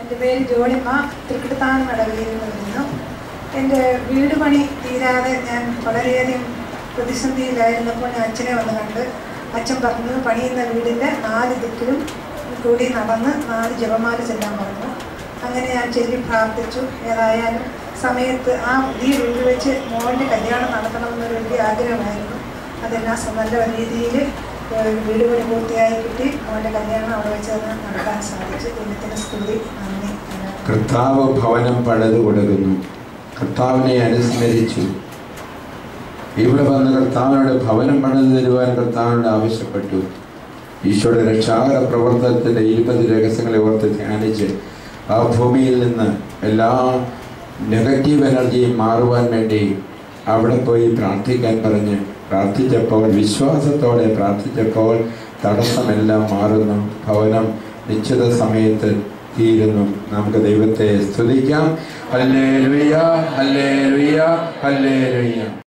എൻ്റെ പേര് ജോണിമ്മ തൃക്കിടത്താൻ നടവയിൽ വരുന്നു എൻ്റെ വീട് പണി തീരാതെ ഞാൻ വളരെയധികം പ്രതിസന്ധിയിലായിരുന്നപ്പോൾ ഞാൻ അച്ഛനെ വന്ന് കണ്ട് അച്ഛൻ പറഞ്ഞു പണിയുന്ന വീടിൻ്റെ നാല് ദിക്കിലും കൂടി നടന്ന് നാല് ജപമാല ചെല്ലാൻ പറഞ്ഞു അങ്ങനെ ഞാൻ ചൊല്ലി പ്രാർത്ഥിച്ചു ഏതായാലും സമയത്ത് ആ ഈ വീട് വെച്ച് മോൻ്റെ കല്യാണം നടത്തണമെന്നൊരു വലിയ ആഗ്രഹമായിരുന്നു അതെല്ലാം സ- നല്ല രീതിയിൽ വീട് പണി പൂർത്തിയായി കിട്ടി മോൻ്റെ കല്യാണം അവിടെ വെച്ച് തന്നെ നടത്താൻ സാധിച്ചു ദൈവത്തിന് സ്തുതി നന്ദി എല്ലാം. കർത്താവ് ഭവനം പണിതു കൊടുക്കുന്നു കർത്താവിനെ അനുസ്മരിച്ചു ഇവിടെ വന്ന് കർത്താവിനോട് ഭവനം പണിതു തരുവാൻ കർത്താവിനോട് ആവശ്യപ്പെട്ടു ഈശോയുടെ രക്ഷാകര പ്രവർത്തനത്തിൻ്റെ ഇരുപത് രഹസ്യങ്ങളെ ഓർത്ത് ധ്യാനിച്ച് ആ ഭൂമിയിൽ നിന്ന് എല്ലാ നെഗറ്റീവ് എനർജിയും മാറുവാൻ വേണ്ടി അവിടെ പോയി പ്രാർത്ഥിക്കാൻ പറഞ്ഞ് പ്രാർത്ഥിച്ചപ്പോൾ വിശ്വാസത്തോടെ പ്രാർത്ഥിച്ചപ്പോൾ തടസ്സമെല്ലാം മാറുന്നു ഭവനം നിശ്ചിത സമയത്ത് തീരുന്നു നമുക്ക് ദൈവത്തെ സ്തുതിക്കാം ഹല്ലേ ലുയ്യ ഹല്ലേ ലുയ്യ ഹല്ലേ ലുയ്യ